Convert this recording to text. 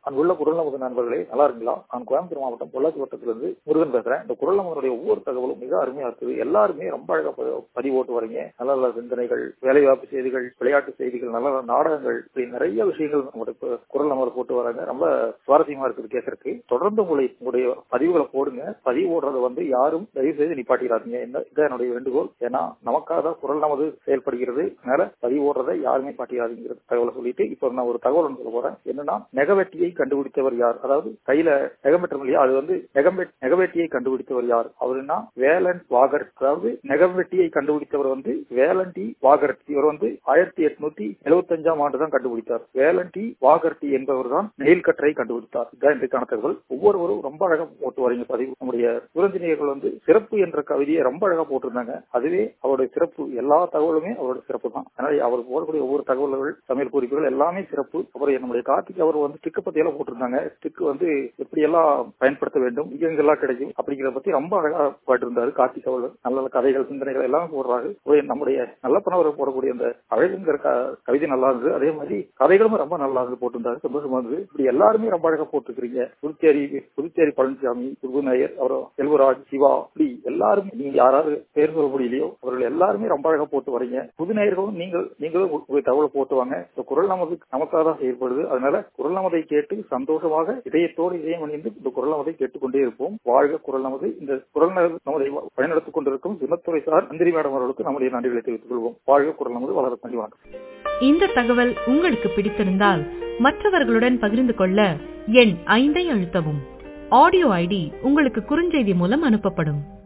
அன்புள்ள குரல் நமது நண்பர்களே நல்லா இருக்கீங்களா நான் கோயம்புத்தூர் மாவட்டம் பொள்ளாச்சி வட்டத்திலிருந்து முருகன் பேசுறேன் இந்த குரல் நமதனுடைய ஒவ்வொரு தகவலும் மிக அருமையா இருக்குது எல்லாருமே ரொம்ப அழகா ப- பதிவோட்டு வரீங்க நல்ல நல்ல சிந்தனைகள் வேலைவாய்ப்பு செய்திகள் விளையாட்டு செய்திகள் நல்ல நல்ல நாடகங்கள் இப்படி நிறைய விஷயங்கள் நம்மளுடைய இப்ப குரல் நமது போட்டு வராங்க ரொம்ப சுவாரஸ்யமா இருக்குது கேட்கறதுக்கு தொடர்ந்து உங்களை உங்களுடைய பதிவுகளை போடுங்க பதிவு போடுறதை வந்து யாரும் தயவு செய்து நிப்பாட்டிடாதீங்க என்ன இதான் என்னுடைய வேண்டுகோள் ஏன்னா நமக்காக தான் குரல் நமது செயல்படுகிறது அதனால பதிவு ஓடுறதை யாருமே பாட்டிடாதீங்கிற தகவலை சொல்லிட்டு இப்ப நான் ஒரு தகவல் ஒன்று சொல்ல போறேன் என்னன்னா நெகவெட்டியை கண்டுபிடித்தவர் யார் அதாவது கையில நெகமெட்டம் இல்லையா அது வந்து நெகமெட் நெகவெட்டியை கண்டுபிடித்தவர் யார் அவருன்னா வேலன் வாகர் அதாவது நெகவெட்டியை கண்டுபிடித்தவர் வந்து வேலண்டி வாகர்ட் இவர் வந்து ஆயிரத்தி எட்நூத்தி எழுபத்தி அஞ்சாம் ஆண்டு தான் கண்டுபிடித்தார் வேலண்டி வாகர்டி என்பவர் தான் நெயில் கற்றை கண்டுபிடித்தார் இதுதான் இன்றைக்கான தகவல் ஒவ்வொருவரும் ரொம்ப அழகா போட்டு வரீங்க பதிவு நம்முடைய புரஞ்சினியர்கள் வந்து சிறப்பு என்ற கவிதையை ரொம்ப அழகா போட்டிருந்தாங்க அதுவே அவருடைய சிறப்பு எல்லா தகவலுமே அவருடைய சிறப்பு தான் அதனால அவர் போடக்கூடிய ஒவ்வொரு தகவல்கள் சமையல் குறிப்புகள் எல்லாமே சிறப்பு அப்புறம் நம்முடைய கார்த்திக் அவர் வந்து ஸ்டிக்கு பத்தி எல்லாம் போட்டிருந்தாங்க ஸ்டிக் வந்து எப்படி எல்லாம் பயன்படுத்த வேண்டும் இங்க எங்கெல்லாம் கிடைக்கும் அப்படிங்கிறத பத்தி ரொம்ப அழகா பாட்டிருந்தாரு கார்த்திக் அவர் நல்ல நல்ல கதைகள் சிந்தனைகள் எல்லாமே போடுறாரு ஒரு நம்முடைய நல்ல பணவரை போடக்கூடிய அந்த அழகுங்கிற க- கவிதை நல்லா இருந்தது அதே மாதிரி கதைகளும் ரொம்ப நல்லா இருந்து போட்டிருந்தாரு சந்தோஷமா இருந்தது இப்படி எல்லாருமே ரொம்ப அழகா போட்டுருக்கீங்க புதுச்சேரி புதுச்சேரி பழனிசாமி புதுநாயர் அப்புறம் செல்வராஜ் சிவா இப்படி எல்லாரும் நீங்க யாராவது பேர் சொல்ல முடியலையோ அவர்கள் எல்லாருமே ரொம்ப அழகா போட்டு வரீங்க புதுநேயர்களும் நீங்கள் நீங்களும் உங்க தகவலை போட்டு வாங்க இந்த குரல் நமது நமக்காக தான் செயல்படுது அதனால குரல் நமதை கேட்டு சந்தோஷமாக இதயத்தோடு இதயம் அணிந்து இந்த குரல் நமதை கேட்டுக்கொண்டே இருப்போம் வாழ்க குரல் நமது இந்த குரல் நமது- நமதை வழிநடத்திக் கொண்டிருக்கும் தினத்துறை சார் நந்திரி மேடம் அவர்களுக்கு நம்முடைய நன்றிகளை தெரிவித்துக் கொள்வோம் வாழ்க குரல் நமது வளர நன்றி வணக்கம் இந்த தகவல் உங்களுக்கு பிடித்திருந்தால் மற்றவர்களுடன் பகிர்ந்து கொள்ள எண் ஐந்தை அழுத்தவும் ஆடியோ ஐடி உங்களுக்கு குறுஞ்செய்தி மூலம் அனுப்பப்படும்